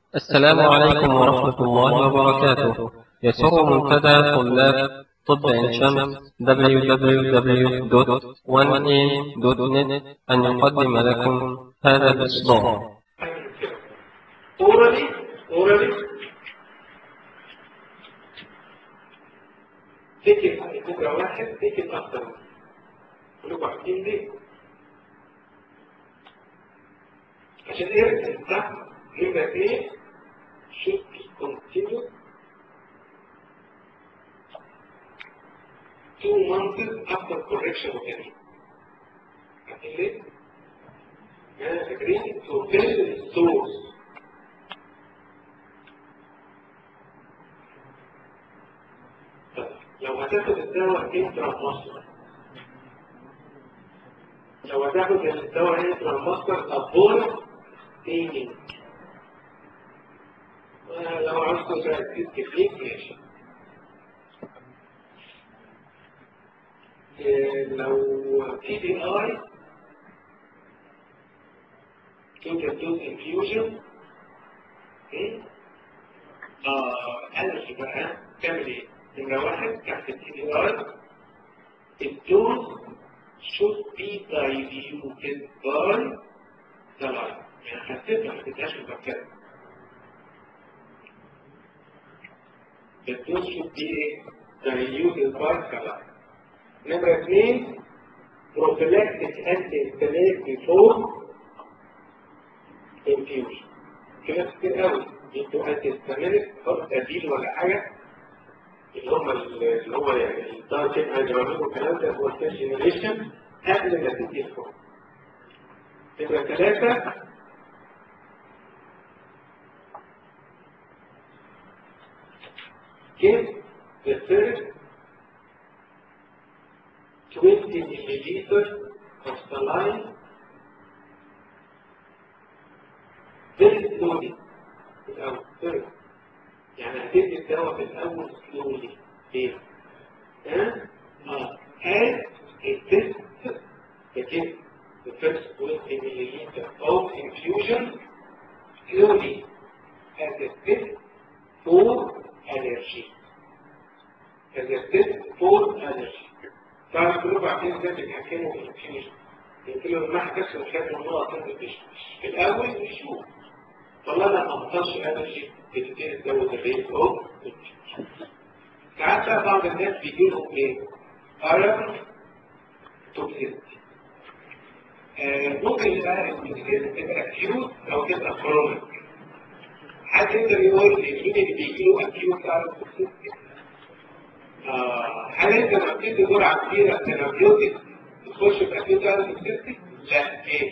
السلام عليكم ورحمة الله وبركاته يسر منتدى طلاب طب عين شمس www.1am.net أن يقدم لكم هذا الإصدار اورالي اورالي تيكت بكره واحد تيكت اكتر كلكم عارفين ليه؟ عشان ايه صح؟ نمرة ايه؟ should be continued two months after correction of any. عارفين ليه؟ أنا فاكرين to fill the stores لو هتاخد الدواء انترا مصر لو هتاخد الدواء انترا مصر ابور تيني لو عاوز تركز تكنيك ماشي لو تي دي اي توتال دوز انفيوجن اه الرجي بقى تعمل ايه؟ نمرة واحد تحت التي دي ار الدوز should be diluted by the light يعني حسيتها ما تبقاش مفكرة الدوز should be ايه؟ diluted by the light نمرة اثنين prophylactic anti-histaminic before infusion في ناس كتير قوي يدوا anti-histaminic حط تديل ولا حاجة اللي هم اللي هو يعني الداركين هيدرامين والكلام ده هو السيميليشن قبل ما تدي الفوق. نمرة ثلاثة give the first 20 milliliters of saline very slowly الأول first يعني هتدي الدواء في الأول slowly ليه؟ ها؟ اه as a test begin the first 20 milliliter of infusion slowly as a test for allergy as a test for allergy طبعا كلكم عارفين ازاي بيتحكموا في الانفيوجن يمكن له الماء كسر الخير من النقط في الأول بيشوف والله انا ما حصلش انرجي بتبتدي تزود الريت اوف ساعات بقى بعض الناس بيجي لهم ايه؟ ايرون توكسيستي ممكن يبقى التوكسيستي تبقى اكيوت او تبقى كرونيك حد يقدر يقول لي مين اللي بيجي له اكيوت ايرون توكسيستي؟ هل انت لما بتدي جرعه كبيره ثيرابيوتيك تخش في اكيوت ايرون توكسيستي؟ لا ايه؟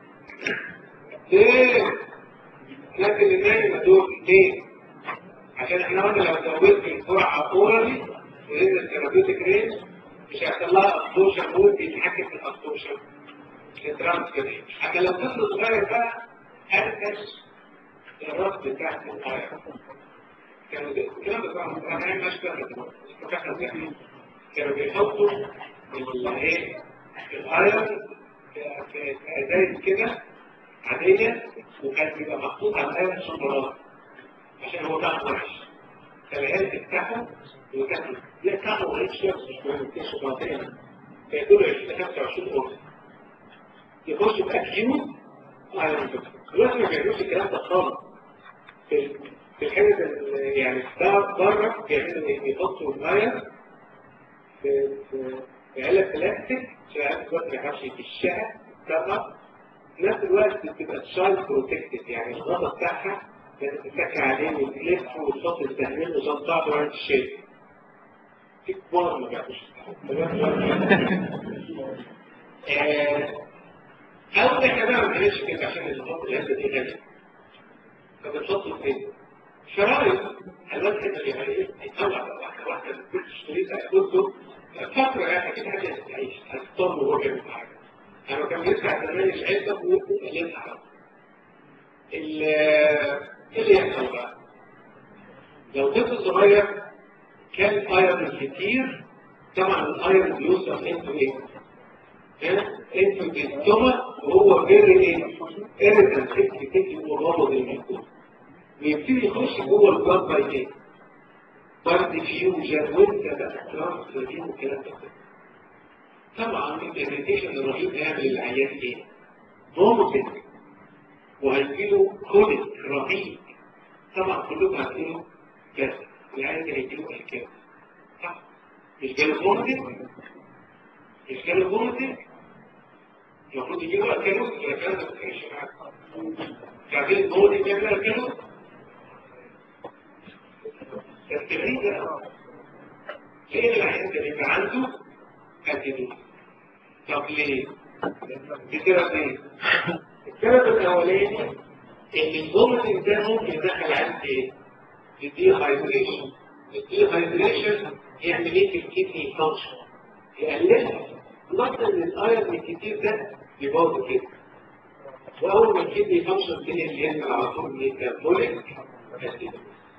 ليه؟ لكن اللي نايمة دول ليه؟ عشان احنا قلنا لو زودت الجرعة اورالي وإن الثيرابيوتيك رينج مش هيحصل لها ابسورشن مود بيتحكم في الابسورشن الترانسفير حتى لو طفل صغير بقى انتش الرد بتاعت الغاية كانوا الكلام ده طبعا انا عايز اشتغل كانوا بيحطوا الايه الايرون في ازايز كده عادية وكان بيبقى محطوط على الآية الشمرات عشان هو طعم وحش فالعيال تفتحه وتاكل لا طعمه غريب شوية مش مهم كده شوكولاتين فيدور 20 25 قرص يخش في أكيوت ايرون دلوقتي ما بيعملوش الكلام ده خالص في في الحته يعني بره بيعملوا ايه؟ بيحطوا الايرون في في علب بلاستيك عشان العيال دلوقتي ما يعرفش يفشها طبعا في نفس الوقت بتبقى تشايلد بروتكتد يعني الغطا بتاعها لازم تتكي عليه وتلف وتحط التهميل وصل بعض وعند الشيء في كبار ما بيعرفوش أو إحنا بقى ما بنعملش كده عشان الخط الهندسة دي غالية فبنحطه فين؟ شرايط الواد كده يعني ايه يطلع واحدة واحدة كل شريطة يحطه فترة يعني أكيد حاجة هتعيش هتضطر وهو بيعمل حاجة لما كان بيدفع زمان العزة ويقللها ايه اللي يحصل بقى؟ لو طفل صغير كان ايرون كتير طبعا الايرون بيوصل انتو ايه؟ انتو الاستومك وهو غير ايه؟ ايريتنت تكتي تكتي ومرض الميكوز بيبتدي يخش جوه البلاد باي ايه؟ بارد فيوجن وانت بقى ترانسفير والكلام ده كله. طبعا الانتربريتيشن الرهيب هيعمل العيان ايه؟ فومتنج وهيجيله كوليك رهيب طبعا كلكم هتقولوا كذا العيان ده هيجيله الكذا صح مش جاله فومتنج مش جاله فومتنج المفروض يجيله الكالوس ولا الكلام ده ما كانش معاك تعديل الفومتنج يعمل الكالوس التغيير ده ليه العيان ده بيبقى عنده اتيتيود طب ليه؟ بسبب ايه؟ السبب الاولاني ان الفوميتنج ده ممكن يدخل عند ايه؟ الدي هايدريشن الدي هايدريشن يعمل ايه في الكدني فانكشن؟ يقللها نقطة ان الايرون الكتير ده يبوظ كده واول ما الكدني فانكشن تاني اللي يعمل على طول ميتابوليك اسيدوز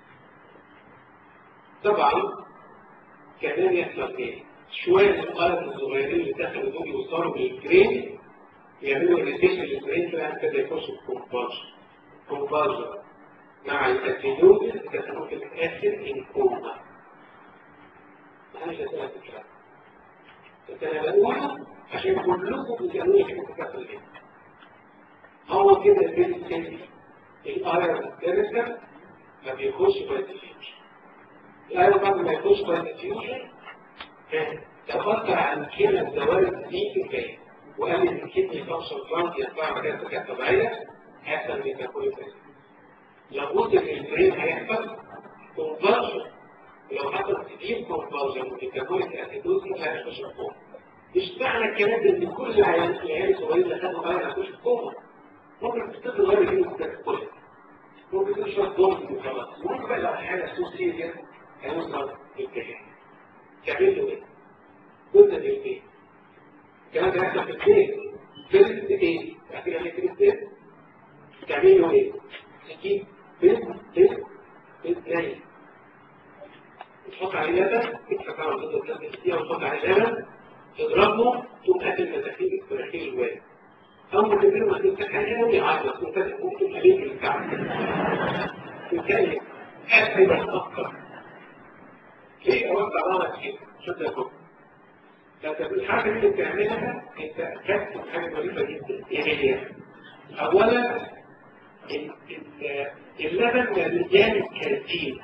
طبعا كمان يحصل ايه؟ شوية من القلب الصغيرين اللي دخلوا دول يوصلوا بالجرين يعملوا ريتيشن للجرين كده كده يخشوا في كومبارجن كومبارجن مع الاتينوز دخلوا في الاخر ان كوما انا مش هسألك الكلام بس انا بقوله عشان كلكم بتسألوني في الكتاب اللي هو كده بيرسل الايرون كارثة ما بيخش في الديفيوجن الايرون بعد ما يخش في الديفيوجن تفكر عن كلمة الزوارد دي كفاية وقال ان الكدني فانكشن بلانت يطلع مكان سكات طبيعية هيحصل ميتابوليك لابد ان البرين هيحصل كونفرجن ولو حصل كتير كونفرجن وميتابوليك اسيدوز مش هيخش في كوما مش معنى الكلام ده ان كل العيال العيال الصغيرين اللي خدوا ايرون هيخش في كوما ممكن تستخدم غير دي وتتكلم ممكن تشرب بومب وخلاص ممكن بقى لو حاجه سو سيريس هيوصل للجهاز تعمل له ايه؟ ضد الايه؟ الكلام ده هيحصل في البيت فيرست ايه؟ تعمل عليه فيرست ايه؟ تعمل له ايه؟ تجيب بيت بيت بيت نايم تحط عليه لبن تكفى طبعا ضد الثلاث دقيقة وتحط عليه لبن تضربه تقوم قاتل مناخير مناخير الوالد أول ما تبني ما تفتح عليه قوي يعيط وتفتح ممكن عليه في الكعب تتكلم قاعد بس أفكر ليه أوقع رأسك كده شد الكفر فانت الحاجة اللي بتعملها انت اكدت حاجة ظريفة جدا ايه هي؟ اولا اللبن مليان كراتين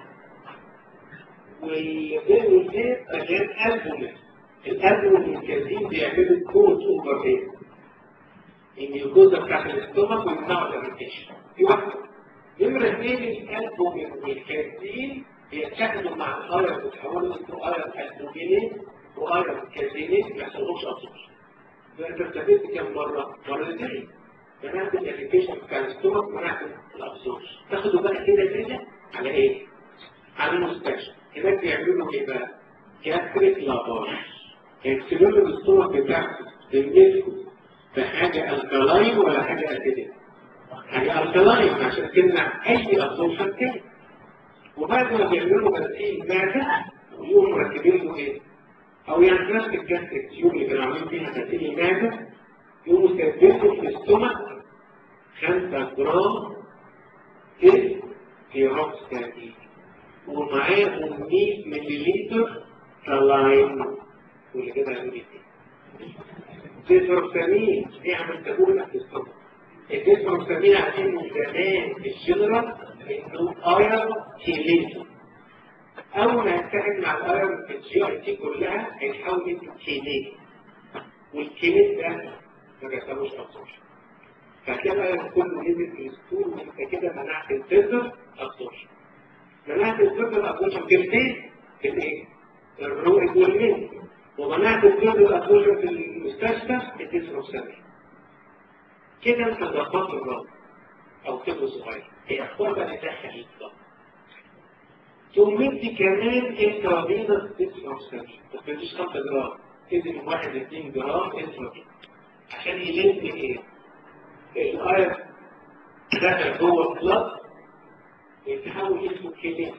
والزيت والزيت مليان البومين الالبومين والكراتين بيعملوا كوت اوفر هيد ان الجوزة بتاعت الاستومك ويمنعوا الاريتيشن دي واحدة نمرة اثنين الالبومين والكراتين بيتحدوا مع الايرون بتحولوا اسمه ايرون البومينين وغير كازينين ما يحصلهمش أبسوش فأنت ارتبطت كم مرة؟ مرتين منعت الابليكيشن بتاع الستومك منعت الأبسوش تاخده بقى كده كده على إيه؟ على المستشفى هناك بيعملوا إيه بقى؟ جاستريك لاباج يكسلوا له الستومك بتاعته بالمسكو بحاجة الكلاين ولا حاجة أسيديك حاجة الكلاين عشان تمنع أي أبسوشن تاني وبعد ما بيعملوا غسيل معدة يقوموا مركبين له إيه؟ او يعني نفس الجاستريك تيوب اللي كانوا عاملين فيها غسيل المعده يقوموا سيرفيسوا في الاستومك 5 جرام كيس هيروكساتين ومعاهم 100 مللتر سلاين واللي كده هيقول ايه؟ ديسروكسامين بيعمل تجربه في الاستومك الديسروكسامين عارفين من زمان في الجنرال انه ايرون كيليتر اول ما يتحد مع الايرون في الجي اي تي كلها هيتحول into كينيت والكينيت ده ما بيحصلوش ابسورشن فكده الايرون كله نزل في الستول وانت كده منعت الفلتر ابسورشن منعت الفلتر ابسورشن في البيت في الايه؟ الروئد والميل ومنعت الفلتر ابسورشن في المستشفى الديسروكسامين كده انت ضبطت الراجل او طفل صغير هي اخبار بقى ندخل الضغط ثم انت كمان انترافينوس ديسروكسامين ما تديش 5 جرام تدي من 1 ل 2 جرام انترافينوس عشان يلم ايه؟ الاير دخل جوه البلد يتحول اسمه كيلين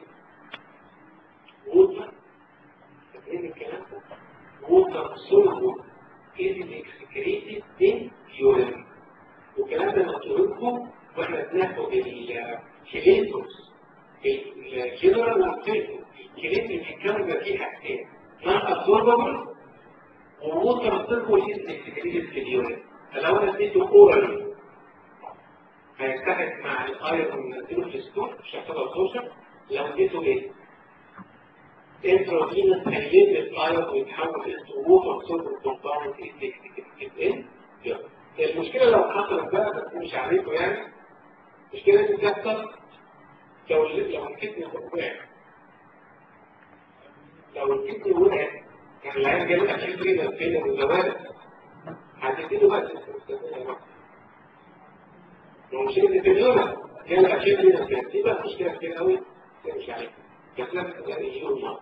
ووتر فاكرين الكلام ده؟ ووتر سولفو is excreted in urine والكلام ده مكتوب لكم واحنا بناخد الكيليتوس الجنرال والفيلم الكليت اللي بيتكون ده فيه حاجتين نون ابزوربابل ووتر سيركل از اكسكريتد في اليورين فلو انا اديته اورالي هيتحد مع الايرون وينزله في الستور مش هيحصل ابزوربشن لو اديته ايه؟ انتروفينس هيجيب الايرون ويتحول انتو ووتر سيركل كومباوند از اكسكريتد المشكله لو حصلت بقى بس مش عليكم يعني المشكله دي بتحصل لو لو الكتن وقع لو الكتن وقع يعني العيال جاب اكيد رينا فين المزوات هتديله بس لو مش اللي في اليوم جاب اكيد رينا فين دي بقى مشكله كتير قوي مش عليك بس لازم يعني يجيله النار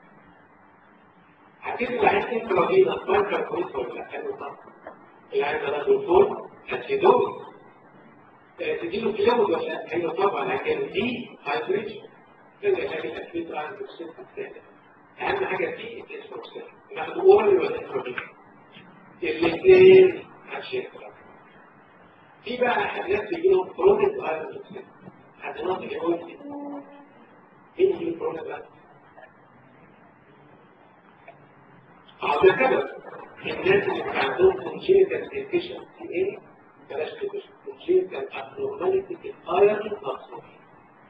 هتدي العيال انتراجينا فاكر كويس ولا لا حلو طبعا العيال ده دكتور هتدوه تديله كلاود ولا ايوه طبعا لكن دي هايبريشن كده حاجه الاكيد عن السيستم الثاني اهم حاجه فيه الاسم والسيستم ناخد اورال ولا انتروبيك الاثنين هتشتغل في بقى حاجات بيجي لهم كرونيك هايبريشن حاجات اللي هو مين اللي كرونيك على كده الناس اللي عندهم كونجينيتال ديفيشنسي ايه بلاش ديفيشنسي كونجينيتال ابنورماليتي في الايرون ابسوربشن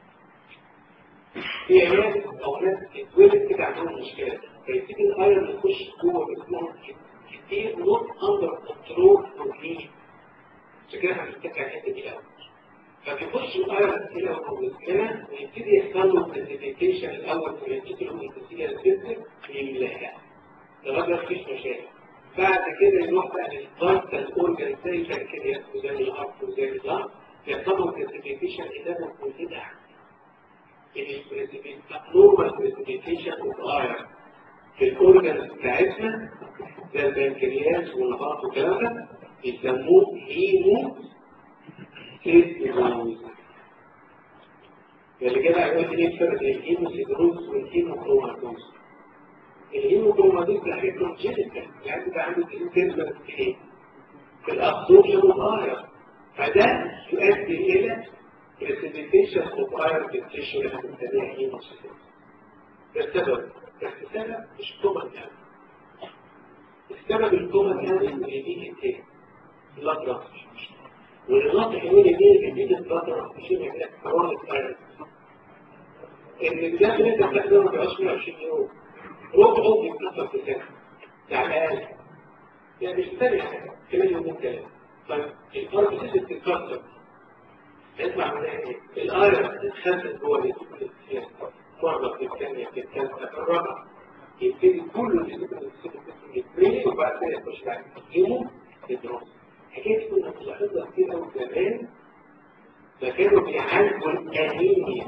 في عيال او ناس اتولد كده عندهم مشكله فيبتدي الايرون يخش جوه جسمهم كتير نوت اندر كنترول بروتين عشان كده هنتكلم عن الحته دي الاول فبيخش الايرون كده وجسمنا ويبتدي يحصل له بريسيبيتيشن الاول في الانتيكل والانتيكل سيستم يملاها لغايه ما مفيش مشاكل بعد كده يروح بقى للفايتال اورجان زي البنكرياس وزي الهارت وزي الضغط يحصل له بريسيبيتيشن اذا منفتح النورمال بريسيبيتيشن اوف ايرون في الاورجان بتاعتنا زي البنكرياس والهارت والكلام ده بيسموه هيمو سيستموز اللي كده هيقول لي ايه الفرق بين الهيمو سيدروز والهيموكروماتوز الهيموكروماتوز ده حاجه كونجينيتال يعني انت عندك انترنال ايه في الابسوربشن اوف ايرون فده يؤدي الى بريسيبيتيشن اوف ايرون في التيشو اللي بنسميها هيموسيدروز ده السبب بس السبب مش كومن يعني السبب الكومن يعني ان دي ايه بلاد والنقطة الحلوة دي جديد الفترة مش محتاج قرار الثالث ان الدم اللي انت بتحضره ما بيبقاش 120 يوم ربعه بيتكسر في سنة ده على الاقل يعني مش سنة كمان يومين ثلاثة طيب الارض اللي بتتكسر يطلع منها ايه؟ الايرون اتخزن جوه الجسم مرة في الثانية في الثالثة في الرابعة يبتدي كله يتبني وبعد كده يخش بعد يوم يدرس حكاية كنا بنلاحظها كتير قوي زمان فكانوا بيعالجوا الانيميا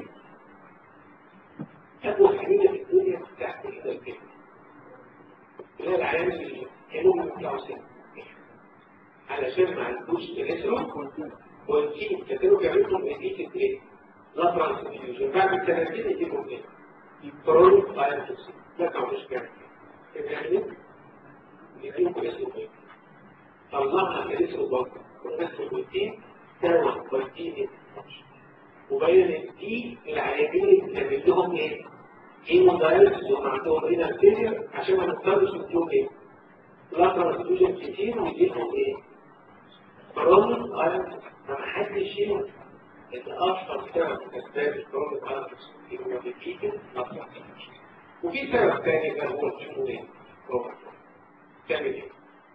اقوى حاجه في الدنيا تحت كده الكلمه اللي هي العيان اللي كانوا بيطلعوا سنه علشان ما عندوش تناسل والجين فكانوا بيعملوا لهم اديت ايه؟ لا ترانسفيوجن بعد سنتين يجيبوا ايه؟ كرونيك ايرتوكسين ده كان مش كده يعني يجيبوا اسمه ايه؟ طلعنا كريس البطن ونفس الروتين دواء بروتين وبين دي العيانين اللي بنعمل لهم ايه؟ هيمودايلس وهم عندهم هنا الفيلير عشان ما نضطرش نديهم ايه؟ لا ترانسفيوجن كتير ويديهم ايه؟ كرونيك ايرون ما حدش يعرف ان اشهر سبب من اسباب الكرونيك ايرون هو الكيتن لا ترانسفيوجن وفي سبب ثاني بقى هو الكيمونين تعمل ايه؟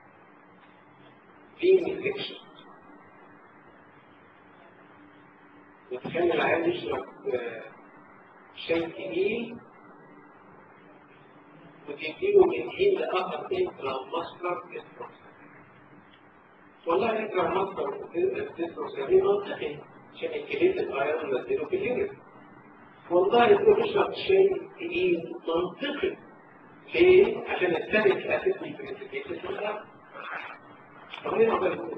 في انفكشن وتخلي العيال يشرب شاي تقيل وتديله من حين لاخر انترا مصدر تستروس والله انترا مصدر تستروس دي منطقي عشان الكليت الايرون نزله في اليورين والله يقول اشرب شاي تقيل منطقي ليه؟ عشان الثاني اسيد البريسيبيتس في الارض طبيعي ما بقى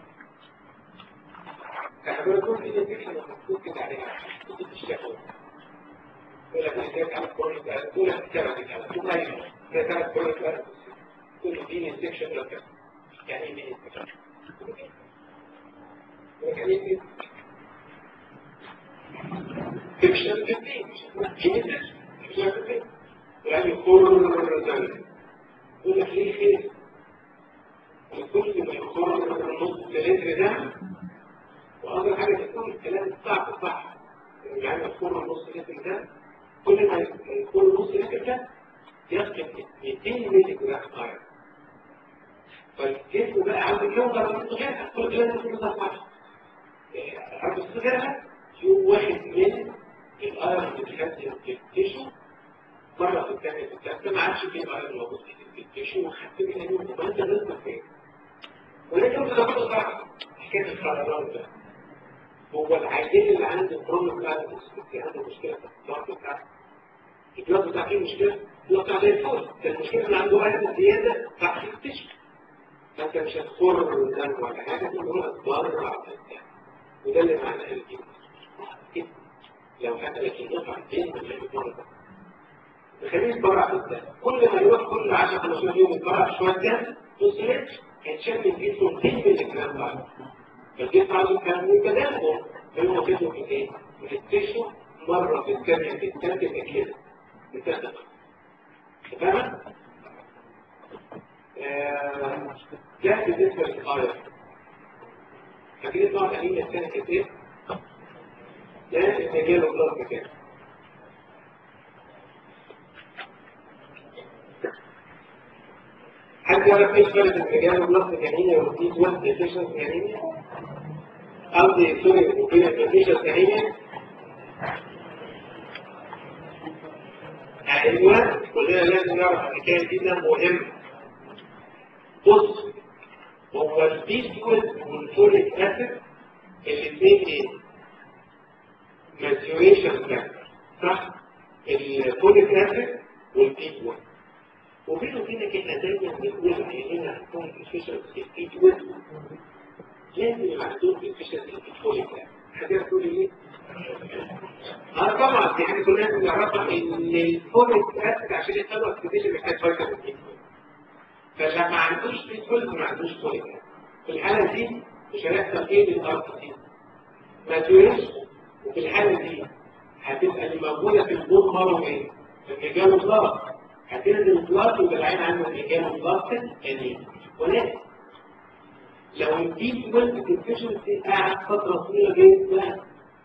احنا بنقول في الانفكشن المفروض كده عليها في الشهوة يقول لك انا جايب على كورنيك يقول لك كده كده تقول ايوه ده كانت كورنيك تقول دي انفكشن ولا كده يعني ايه دي انفكشن يعني ايه فيكشن في البيت جينيتك فيكشن في البيت يعني خر ذلك يقول لك ليه خير كل ما يخر نص لتر ده وأول حاجة تكون الكلام الصعب صح يعني يخر نص لتر ده كل ما يكون نص لتر ده يفقد 200 مللي جرام ايرون فالجسم بقى عنده كم ضربة صغيرة كل كلام يكون صح عنده صغيرة يوم واحد من الايرون بتخزن في التيشو مرة في الثانية في الثالثة ما عادش فيه ايرون موجود في التيشو وخدت منها يوم وانت لازم فين ولكن ده برضه صعب حكاية الخرارات ده هو العيان اللي عنده كرونيك كارتس عنده مشكلة في الضغط بتاعته الجواب بتاع فيه مشكلة الجواب بتاع زي الفل المشكلة اللي عنده واحد زيادة تحت التيشو فانت مش هتخر الدم ولا حاجة تقول هتضرع وده اللي معناه الجيم لو حتى لك يقطع الدين من غير مرضى تخليه يتبرع بالدم كل ما يروح كل 10 15 يوم يتبرع شويه دم نص لتر هيتشال من جسمه 200 مللي جرام بعد فالجسم عنده كان متدفق فيقوم واخده في ايه؟ في التشو مره في الثانيه في الثالثه كده بتدفق تمام؟ ده بالنسبه للآية فاكرين طبعا الأنيميا الثانية كانت ايه؟ ده المجال الضغط كده حد يعرف ايش فرق المجال الضغط كانيميا والديز وان ديفيشن كانيميا؟ قصدي سوري وبين ديفيشن كانيميا ايوه كلنا لازم نعرف الحكايه دي ده مهم بص هو البيسول والفوليك اسيد الاثنين ايه؟ ماتيوريشن فاكتور صح؟ الفوليك اسيد والبيسول وبينه وبينك احنا دايما بنقول عينينا عندهم efficiency البيسول لازم يبقى عندهم efficiency الفوليك اسيد حد يقول لي ايه؟ اه طبعا دي حاجه كلنا بنعرفها ان الفوليك اسيد عشان يحصل اكتيفيشن محتاج فيتامين بي فلما ما عندوش بيتول ما عندوش فوليك في الحالة دي مش هيحصل ايه للارض دي ما تقولش وفي الحالة دي هتبقى اللي موجودة في البول مرة ايه؟ المجال الضغط هتنزل الضغط يبقى العين عنده المجال الضغط يعني ولكن لو الديب ويلد ديفيشنسي قاعد فترة طويلة جدا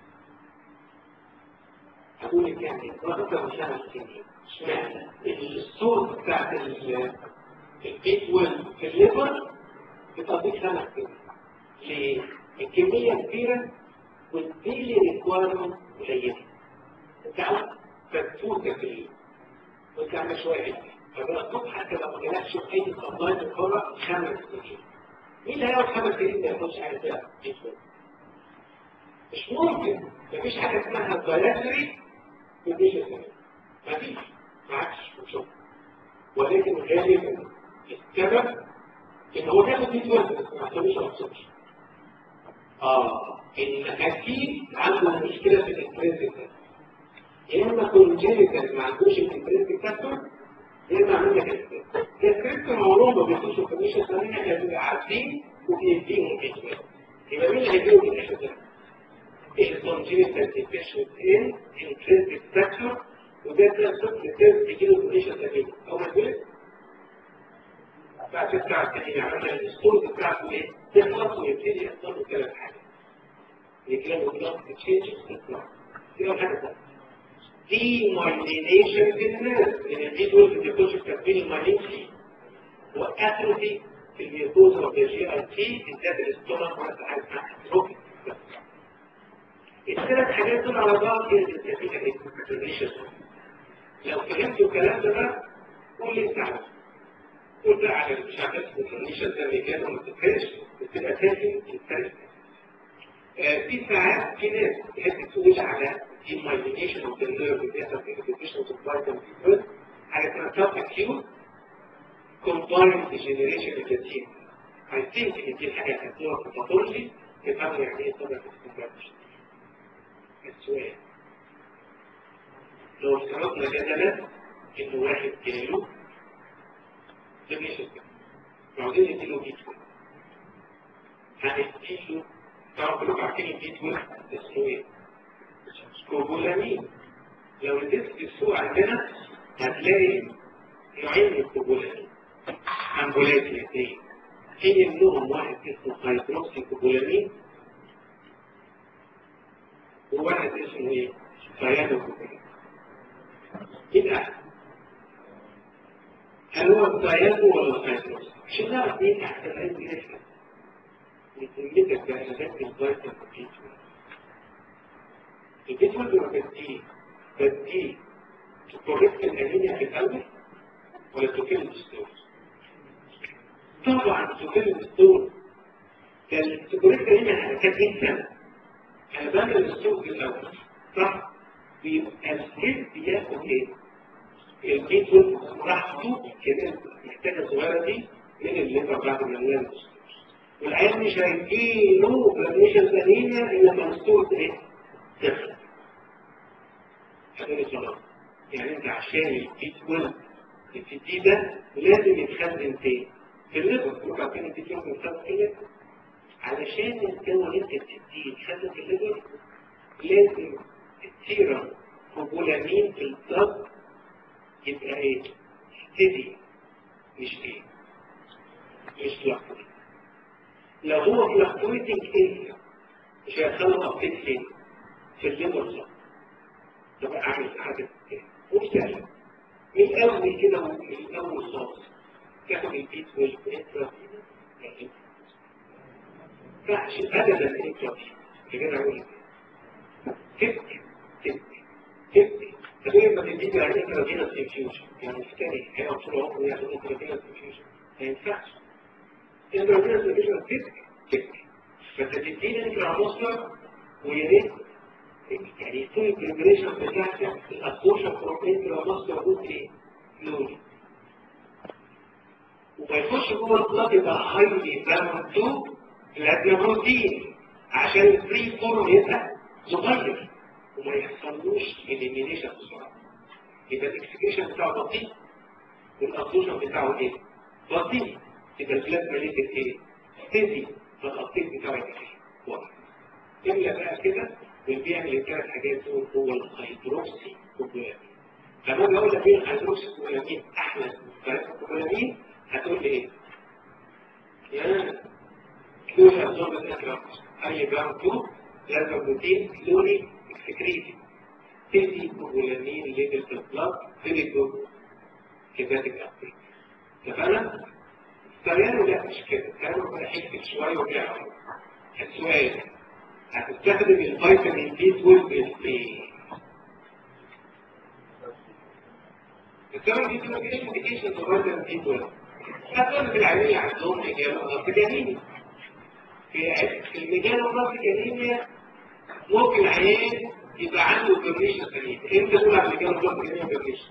هقول لك يعني اكتر من خمس سنين اشمعنى؟ الصوت بتاعت البيت ويل في الليفر بتقضيك خمس سنين ليه؟ الكمية كبيرة والديلي ريكويرمنت قليلة انت عارف فتفوتك الليل وانت عامل شوية فبقى الصبح حتى لو ما جالكش اي صداية الكرة خمس سنين مين اللي هيقعد خمس سنين ما ياخدش حاجة فيها بيت ويل؟ مش ممكن مفيش حاجة اسمها الدايركتري مفيش مفيش ما عادش شوف ولكن غالبا السبب ان هو بياخد بيت وزن بس ما حصلوش ابسوربشن اه ان اكيد عنده مشكله في الانترنسك يا اما كونجينيتال ما عندوش الانترنسك فاكتور يا اما عامل لك السكريبت معروف ما بيدوش انفورميشن ثانيه احنا بنبقى عارفين وبيديهم بيت وزن يبقى مين اللي هيجيبه في الاخر ده؟ الكونجينيتال ديفيشن ان انترنسك فاكتور وده ده طفل تيست يجيله انفورميشن ثانيه او ما يقولش بعد الساعة الثانية عمل الستورز بتاعته ايه؟ تخلص ويبتدي يحصل له ثلاث حاجات. يكلمه بلاد تشينج تطلع. دي أول حاجة بقى. دي مايلينيشن في الناس لأن الفيديوز بتخش في تكوين المايلين وأثروفي في الميوكوز أو الجي أي تي بالذات الاستومك وحتى حاجة اسمها أثروفي. الثلاث حاجات دول على بعض هي اللي بتسميها ايه؟ لو فهمتوا الكلام ده بقى قول لي انت عارف. قول بقى على مش عارف الكونيشن ده اللي كان ما بتفرقش بتبقى فاهم الفرق في ساعات في ناس تحب تقول على المايلينيشن اوف ذا نيرف بيحصل في الديفيشن اوف فيتامين بي حاجه اسمها سب اكيوت كومبايند ديجنريشن اوف ذا تيم I think ان دي حاجه هتدوها في الباثولوجي تفهموا يعني ايه سب اكيوت السؤال لو افترضنا جدلا ان واحد جاله ديفيشن وعاوزين نديله بيت هنديله طبعا كلكم عارفين البيت اسمه ايه؟ كوبولامين لو اديت في السوق عندنا هتلاقي نوعين من الكوبولامين امبولاتي اثنين في منهم واحد اسمه هيدروكسي كوبولامين وواحد اسمه ايه؟ سيادو كوبولامين يبقى هل هو السيادو ولا الهيدروكسي؟ عشان نعرف مين احسن لازم نفهم لكلمتك بأساسات الفيتامين بي 12 الجسم لما بديه بديه تكوريكت الانيميا في الاول ولا تكل الدستور طبعا تكل الدستور كان تكوريكت الانيميا حركات جدا انا بعمل الدستور في الاول صح بيبقى الجسم بياخد ايه البيت راحته كده محتاجه صغيره دي من الليفر بعد ما نعمل الدستور والعيال مش هيجيله برميشن ثانيه الا لما الدستور ايه تخلق هتقولي خلاص يعني انت عشان البي 12 التي ده لازم يتخزن فين؟ في الليفر تروح عشان البي 12 يتخزن في الليفر علشان الدواء اللي انت بتديه يتخزن في الليفر لازم السيرم كوبولامين في الضغط يبقى ايه؟ ستيدي مش ايه؟ مش فلكتويتنج لو هو فلكتويتنج انت مش هيخلوا ابديت فين؟ في الليفر صح تبقى عامل عدد وسهل من الاول كده من الاول خالص تاخد البيت والانترا فحش ابدا الانترا كده اقول تك تك تك تقول لما تديك على الانترا فينس انفيوجن يعني مفتري هيقعد طول عمره ياخد انترا فينس انفيوجن ما ينفعش انترا فينس انفيوجن تك تك فانت تديني انترا مصر ويا ريت يعني يكون البريبريشن بتاعتك الابورشن بروتين لو مصدر جزء ايه؟ لوني وما يخش جوه البلاد يبقى هايلي باوند تو بلازما بروتين عشان الفري فورم يبقى صغير وما يحصلوش اليمينيشن بسرعه يبقى الاكسكريشن بتاعه بطيء والابورشن بتاعه ايه؟ بطيء يبقى البلازما ليفل ايه؟ ستيدي فالابتيك بتاعه يبقى ايه؟ واحد الا بقى كده اللي بيعمل الثلاث حاجات دول هو الهيدروكسي كوبولامين لما اجي اقول لك ايه الهيدروكسي كوبولامين احلى من الكوبولامين هتقول لي ايه؟ يا كلوري ابزوربنت اكرامس اي جرام 2 لازم بروتين كلوري اكسكريتي تدي كوبولامين ليفل في البلاد فيري جود كيباتيك ابتيك اتفقنا؟ السريان لا مش كده السريان بقى حته شويه وبيعمل السؤال هتستخدم الفيتامين بي 12 في ايه؟ السبب دي تبقى ايه انديكيشن فيتامين بي 12 هتقول في العينية عندهم مجال ضغط جنيني في في المجال الضغط جنيني ممكن العيان يبقى عنده برميشن سليم امتى تقول على مجال الضغط جنيني برميشن؟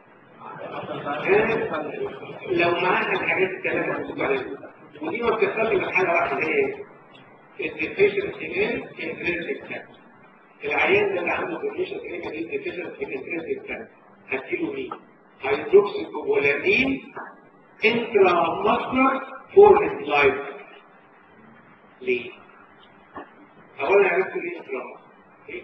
لو معاها الحاجات الثلاثة اللي بتقول عليها ودي ما بتحصلش من حاجة واحدة هي الديفيشنسي من الانترنسك بلان العيان ده اللي عنده برميشن سليم دي الديفيشنسي في الانترنسك بلان هتجيله مين؟ هيدروكسي كوبولامين انترا ماسكولار فور هيز لايف ليه؟ اولا عرفت ليه انترا ليه؟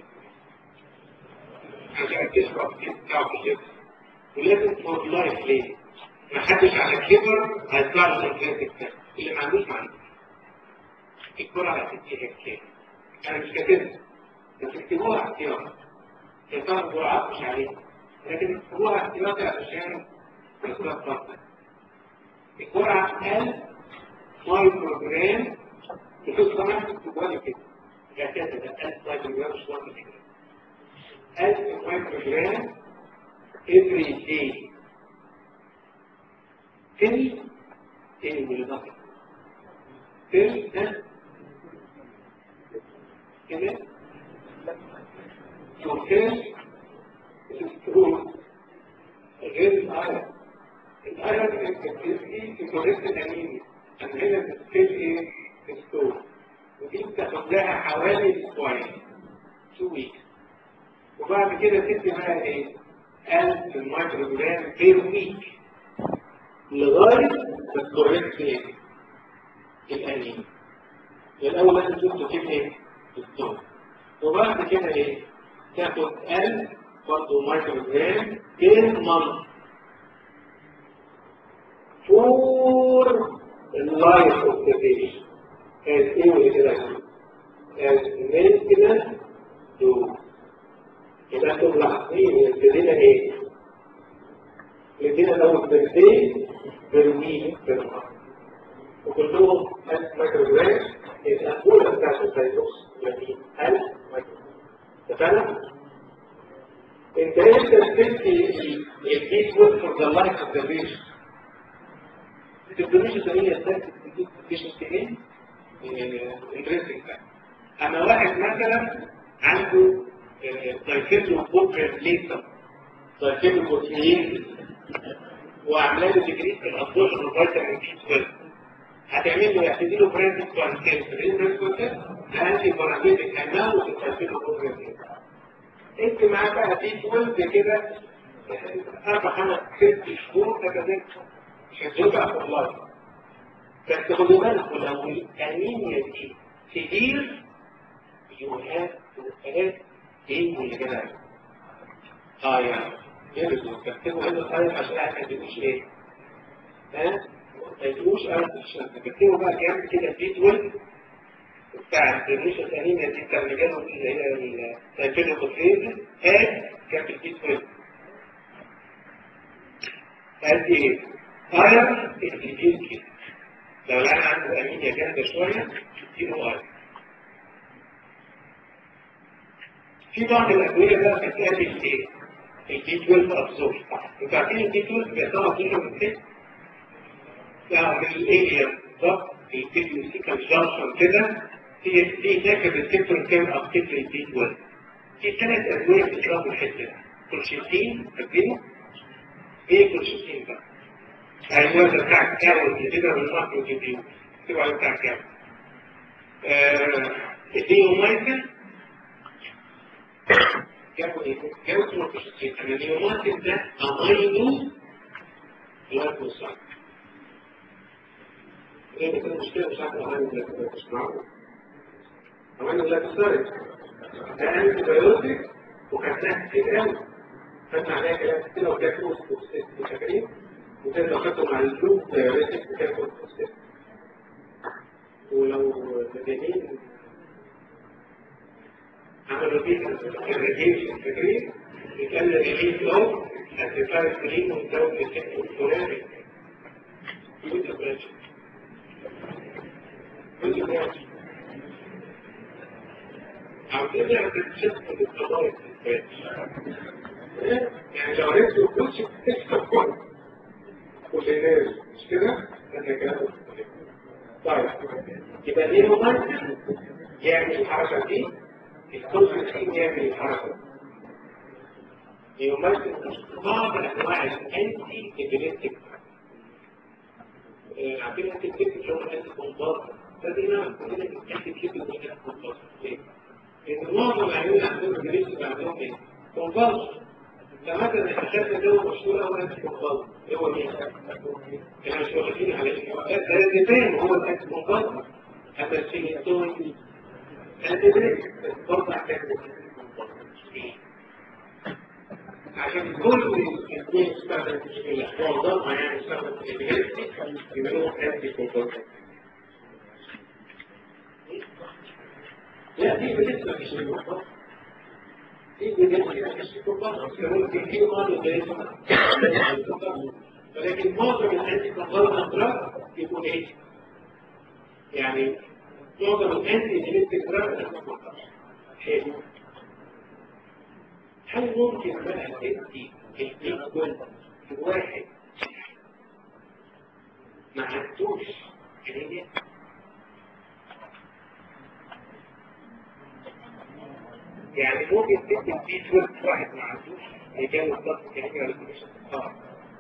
عشان تشرب بتاعه في الجسم ولازم فور لايف ليه؟ ما حدش على الكبر هيطلع له الانترنسك بلان اللي ما عندوش ما عندوش الكرة هتديها كام؟ انا مش كاتبها بس اكتبوها احتياط تفهم جرعات مش عليها لكن اكتبوها احتياطي علشان تتظبط الجرعة 1000 مايكرو جرام بخصوص كمان تكتبوها لي كده الاساس ده 1000 مايكرو جرام مش واحد كده 1000 مايكرو جرام every day تاني تاني من البطن تاني ده كده تفاش السترون غير الآية الآية انت بتبقي في كوريكت الأنيميا أنا هنا بتبقي الستور ودي بتاخد لها حوالي أسبوعين تو ويكس وبعد كده تدي بقى ايه؟ 1000 المايكرو جرام بير ويك لغاية ما تكوريكت ايه؟ الأنيميا الأول لازم تبقى ايه؟ الدور وبعد كده ايه تاخد 1000 برضه مايكرو جرام بير مانث فور اللايف اوف ذا بيشنت as ايه ولا كده as maintenance to يبقى انتوا ملاحظين ابتدينا ايه؟ ابتدينا الاول ترتين بالميل بالمرة وكلهم 1000 مايكرو جرام الأنبولة بتاعت الفيروس يعني 1000 مايكرو اتفقنا؟ انت انت بتدي البيت وورك فور ذا لايف اوف ذا بيشنت ما تقدريش تقولي يا بيشنت ايه؟ انترستنج اما واحد مثلا عنده دايكيتو بوكر ليتر دايكيتو بوكرين وعامله له ديجريس في الابدوشن والفيتامين بي 12 هتعمل له يعتدي له برانتك تو انكانسر ايه برانتك ده انتي بارازيتك اماونت في الدايكيتو بوكر انت معاه بقى بي 12 كده اربع خمس ست شهور كده مش هتزوجها في اللايف بس خدوا بالكم لو الانيميا دي كبير يوهات وثلاث ايه اللي كده اه يعني يرجو تكتبوا هنا الخير عشان ما تدوش ايه ها ما تدوش ارتفيشال تكتبوا بقى جنب كده بي 12 بتاع الريش الانيميا دي بتاع المجال اللي هي السايكلوكوفيز اد جنب البي 12 قد ايه؟ ايرون الكبير كده لو العيان عنده انيميا جامده شويه تديله ايرون في بعض الادويه بقى بتقابل ايه؟ البي 12 ابزورب انتوا عارفين البي 12 بيطلع فيه من ايه؟ لا من الاليا بالظبط البيبيوسيكال جانكشن كده في في هناك ريسبتور كان ابتيك للبي 12 في ثلاث ادويه بتضربوا الحته دي كولشيتين فاكرينه؟ ايه كولشيتين بقى؟ ايوه ده بتاع الكاول اللي كده بالمصر وجديد اكتبوا عليه بتاع الكاول الديومايسن جابوا ايه؟ جابوا كولشيتين انا الديومايسن ده امينو جلايكوسايد هي كده المشكله مش عارف امينو جلايكوسايد تسمعوا امينو جلايكوسايد ده انتي بايوتيك وكان سهل كتير قوي خدنا عليها كلام كتير وكانت فاكرين وكان دخلتهم على الجروب ريسك وكان كنت ولو مدينين عملوا فيها الريجيشن فاكرين يتقال ريجيش او هتفعل سليم ومزود الشكل الفلاني يوجد برانش يوجد برانش عاوزين نعمل تشكل بالقضايا يعني لو عرفت الكوتش تكسب كويس كلينير مش كده؟ احنا كده طيب يبقى ليه ممثل يعمل الحركة دي الكل فيه يعمل الحركة يمثل بعض انواع الانتي ابيليتيك عارفين انت بتكتب شغل انتي كومبارت فدينا كلنا بنكتب كده انتي كومبارت ليه؟ لان معظم العيون عندهم ابيليتيك عندهم ايه؟ كومبارت فمثلا اخذنا دواء مشهور قوي انتي كومبارت هو مين؟ احنا مش واخدين على الالتزام هو الانتي كومبارت هذا الشيء يسوي الابيليتيك برضه عشان عشان كل الاثنين يستخدم في معظمها يعني يستخدم في الابيليتيك يبقى له انتي كومبارت لا دي بالنسبه مش للمحفظ دي بالنسبه مش للمحفظ ممكن في قانون ولكن معظم الانتي كومبارت دراج يكون ايه؟ يعني معظم الانتي جينيتيك دراج حلو هل ممكن بقى تدي البيكول لواحد ما عندوش انيميا؟ يعني ممكن تدي البي 12 واحد ما عندوش رجال الضغط انيميا ولا مش اه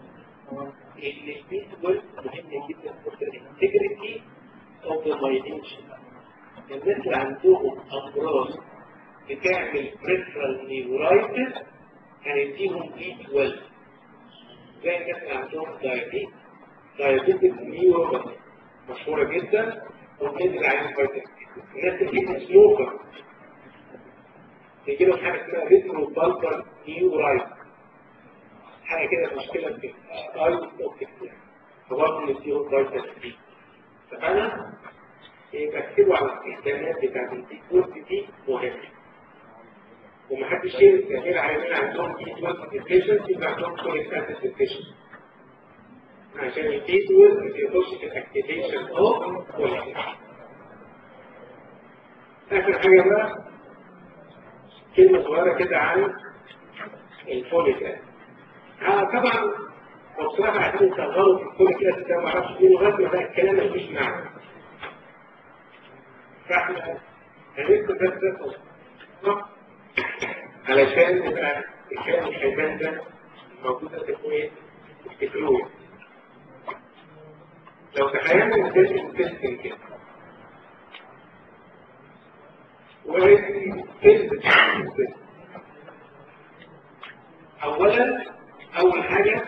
البي 12 مهم جدا في الانتجريتي اوف ذا مايلينشن الناس اللي عندهم امراض بتعمل بريفرال نيورايتس هنديهم بي 12 زي الناس اللي عندهم دايابيت دايابيتك نيورو مشهوره جدا وبندي عليهم فيتامين الناس اللي هم سموكر بيجي له حاجه اسمها ريترو بالبر نيورايت حاجه كده مشكله في الاي اوبتيك فبرضه نديهم فيتامين دي فانا بكتبه على الاستخدامات بتاعت الديكورس دي مهمه ومحدش يعمل تعمل عيانين عندهم دي 12 ديفيشنسي يبقى عندهم كوليك اسيد ديفيشنسي عشان الدي 12 يخش في الاكتيفيشن اوف كوليك اخر حاجه بقى كلمه صغيره كده عن الفوليك اسيد آه طبعا وبصراحه عايزين يصغروا في الفوليك اسيد ده ما اعرفش ليه لغايه ما بقى الكلام مفيش معنى فاحنا هنكتب بس ده علشان يبقى الكلام الحيوان ده موجود اسمه ايه؟ تفتكروه لو تخيلنا ان ده الانتستين كده اولا اول حاجه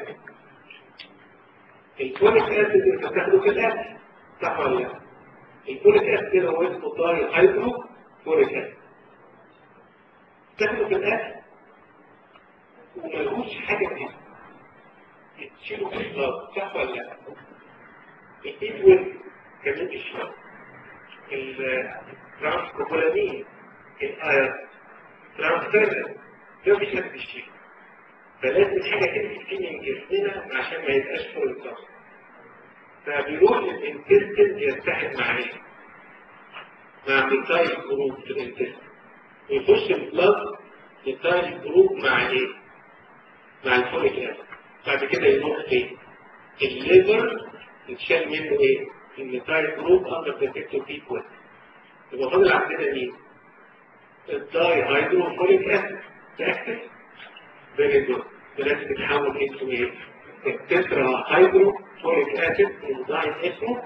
الفوليك اسيد اللي بتاخده في الاكل صح ولا لا؟ الفوليك اسيد هو اسمه طاري هيدرو فوليك اسيد تاخده في الاكل وملهوش حاجه فيه تشيله في الضغط صح ولا لا؟ الايد ويل كمان الشرب الترانسكوبولامين الترانسفيرن ده مش حد الشيء فلازم حاجه تمسك فيه من جسمنا عشان ما يبقاش فوق الضغط فبيروح للانتستين يتحد مع ايه؟ مع ميثايل جروب في الانتستين ويخش البلاد ميثايل جروب مع ايه؟ مع الفوليك اسيد بعد كده يروح فين؟ الليفر يتشال منه ايه؟ الميثايل جروب اندر بروتكتيف ايكوال يبقى فاضل عندنا مين؟ الداي هيدروفوليك اسيد تاكتف فيري جود لازم تتحول انتو ايه؟ التترا هيدروفوليك اسيد انزيم اسمه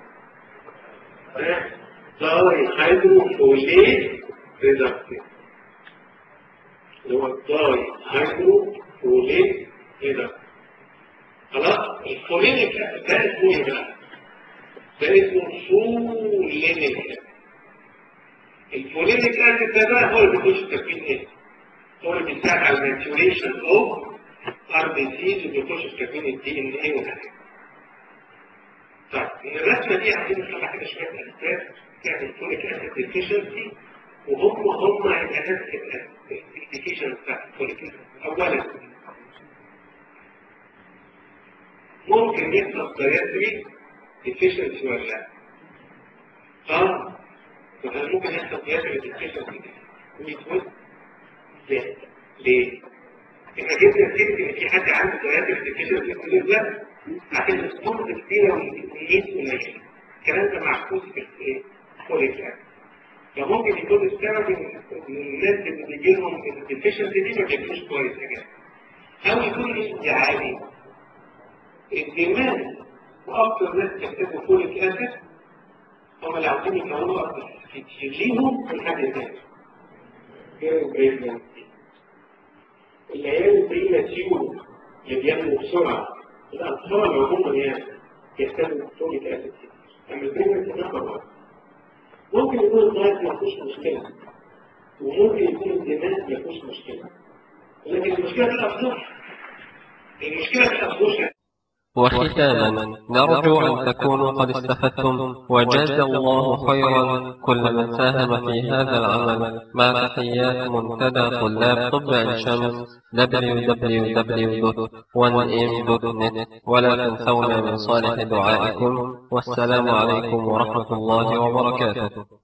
داي هيدروفوليك ريدكتيف اللي هو الداي هيدروفوليك ريدكتيف خلاص الفولينيك اسيد ده اسمه ايه بقى؟ ده اسمه فولينيك اسيد الفولينيك اسيد ده بقى هو اللي بيخش تكوين ايه؟ هو اللي بيساعد على الماتيوريشن اوف ار بي سيز وبيخش في تكوين الدي ان ايه والحاجات طيب الرسمه دي عايزين نطلع كده شويه اسباب يعني الفوليك اسيد ديفيشنسي وهم هم هيبقى نفس الانديكيشن بتاع الفوليك اسيد اولا ممكن يحصل دايتري ديفيشنسي ولا لا؟ اه فهل ممكن يحصل دايتري ديفيشنسي ويتوز؟ لا ليه؟ احنا جبنا سيرة ان في حد عنده دايتري ديفيشنسي في ده عشان الصوت كتيرة والنيت قليل الكلام ده معكوس في الايه؟ فوليك اسيد فممكن يكون السبب ان الناس اللي بيجي لهم الديفيشنسي دي ما بياكلوش كويس يا جماعه او يكون مش عالي الدماغ واكثر ناس بيحتاجوا فوليك اسيد هم اللي عاوزين يكونوا اكتر كتير ليهم من حاجه ثانيه غير البريجنسي العيال البريماتيور اللي بينموا بسرعه الاطفال عموما يعني يحتاجوا فوليك اسيد اما البريجنسي نمبر 1 ممكن يكون الدايت ما فيهوش مشكله وممكن يكون الدماغ ما فيهوش مشكله لكن المشكله في الابصار المشكله في الابصار وختاما نرجو أن تكونوا قد استفدتم وجاز الله خيرا كل من ساهم في هذا العمل مع تحيات منتدى طلاب طب عين شمس www.1m.net ولا تنسونا من صالح دعائكم والسلام عليكم ورحمة الله وبركاته